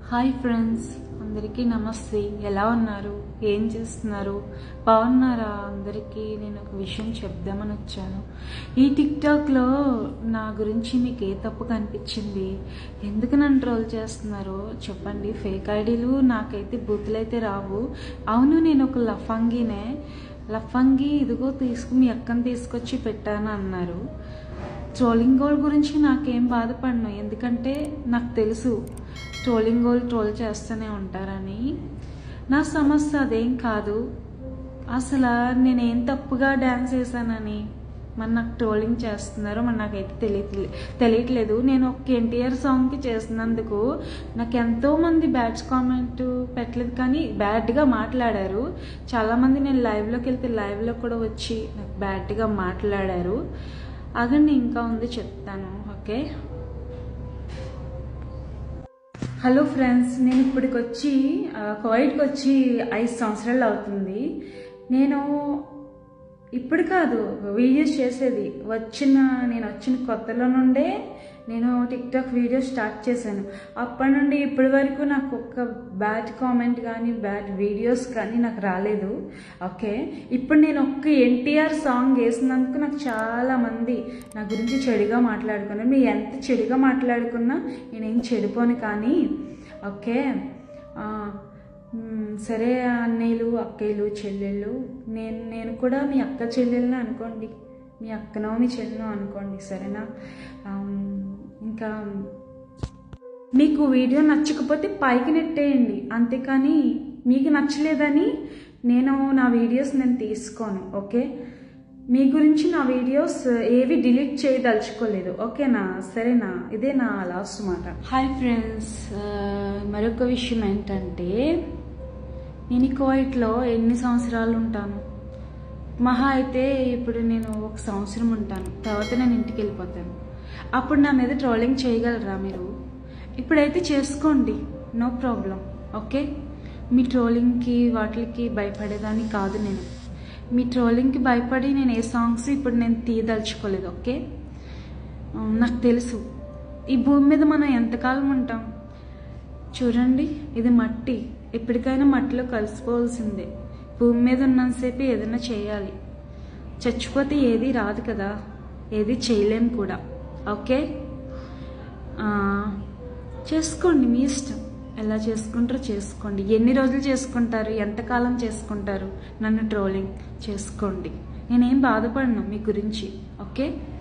hi friends అందరికీ నమస్తే ఎలా ఉన్నారు ఏం చేస్తున్నారు బాగున్నారా అందరికీ నేను ఒక విషయం చెప్దామని వచ్చాను ఈ టిక్టాక్లో నా గురించి మీకు ఏ తప్పు కనిపించింది ఎందుకు నన్ను ట్రోల్ చేస్తున్నారో చెప్పండి ఫేక్ ఐడీలు నాకైతే బూతులైతే రావు అవును నేను ఒక లఫంగినే లఫంగి ఇదిగో తీసుకు మీ అక్కని తీసుకొచ్చి పెట్టాను అన్నారు ట్రోలింగ్ గోల్ గురించి నాకేం బాధపడను ఎందుకంటే నాకు తెలుసు ట్రోలింగ్ గోల్ ట్రోల్ చేస్తూనే ఉంటారని నా సమస్య అదేం కాదు అసలు నేనేం తప్పుగా డ్యాన్స్ వేసానని మరి నాకు ట్రోలింగ్ చేస్తున్నారు మరి నాకైతే తెలియట్లే తెలియట్లేదు నేను ఒక ఎన్టీఆర్ సాంగ్కి చేసినందుకు నాకు ఎంతో మంది బ్యాడ్స్ కామెంట్ పెట్టలేదు కానీ బ్యాడ్గా మాట్లాడారు చాలామంది నేను లైవ్లోకి వెళ్తే లైవ్లో కూడా వచ్చి నాకు బ్యాడ్గా మాట్లాడారు అదండి ఇంకా ఉంది చెప్తాను ఓకే హలో ఫ్రెండ్స్ నేను ఇప్పటికి వచ్చి కోవిడ్కి వచ్చి ఐదు సంవత్సరాలు అవుతుంది నేను ఇప్పుడు కాదు వీడియోస్ చేసేది వచ్చిన నేను వచ్చిన కొత్తలో నుండే నేను టిక్టాక్ వీడియో స్టార్ట్ చేశాను అప్పటి నుండి ఇప్పటి వరకు నాకు ఒక్క బ్యాడ్ కామెంట్ కానీ బ్యాడ్ వీడియోస్ కానీ నాకు రాలేదు ఓకే ఇప్పుడు నేను ఒక్క ఎన్టీఆర్ సాంగ్ వేసినందుకు నాకు చాలా మంది నా గురించి చెడుగా మాట్లాడుకున్నారు మీరు ఎంత చెడుగా మాట్లాడుకున్నా నేనేం చెడిపోను కానీ ఓకే సరే అన్నయ్యలు అక్కయ్యలు చెల్లెళ్ళు నేను నేను కూడా మీ అక్క చెల్లెల్ని అనుకోండి మీ అక్కనో మీ చెల్లెనో అనుకోండి సరేనా ఇంకా మీకు వీడియో నచ్చకపోతే పైకి నెట్టేయండి అంతేకాని మీకు నచ్చలేదని నేను నా వీడియోస్ నేను తీసుకోను ఓకే మీ గురించి నా వీడియోస్ ఏవి డిలీట్ చేయదలుచుకోలేదు ఓకేనా సరేనా ఇదే నా లాస్ట్ మాట హాయ్ ఫ్రెండ్స్ మరొక విషయం ఏంటంటే నేను కోయిట్లో ఎన్ని సంవత్సరాలు ఉంటాను మహా అయితే ఇప్పుడు నేను ఒక సంవత్సరం ఉంటాను తర్వాత నేను ఇంటికి వెళ్ళిపోతాను అప్పుడు నా మీద ట్రోలింగ్ చేయగలరా మీరు ఇప్పుడైతే చేసుకోండి నో ప్రాబ్లం ఓకే మీ ట్రోలింగ్కి వాటికి భయపడేదాన్ని కాదు నేను మీ ట్రోలింగ్కి భయపడి నేను ఏ సాంగ్స్ ఇప్పుడు నేను తీయదలుచుకోలేదు ఓకే నాకు తెలుసు ఈ భూమి మీద మనం ఎంతకాలం ఉంటాం చూడండి ఇది మట్టి ఎప్పటికైనా మట్టిలో కలిసిపోవాల్సిందే భూమి మీద ఉన్నంతసేపు ఏదైనా చేయాలి చచ్చిపోతే ఏది రాదు కదా ఏది చేయలేం కూడా ఓకే చేసుకోండి మీ ఇష్టం ఎలా చేసుకుంటారో చేసుకోండి ఎన్ని రోజులు చేసుకుంటారు ఎంతకాలం చేసుకుంటారు నన్ను ట్రోలింగ్ చేసుకోండి నేనేం బాధపడను మీ గురించి ఓకే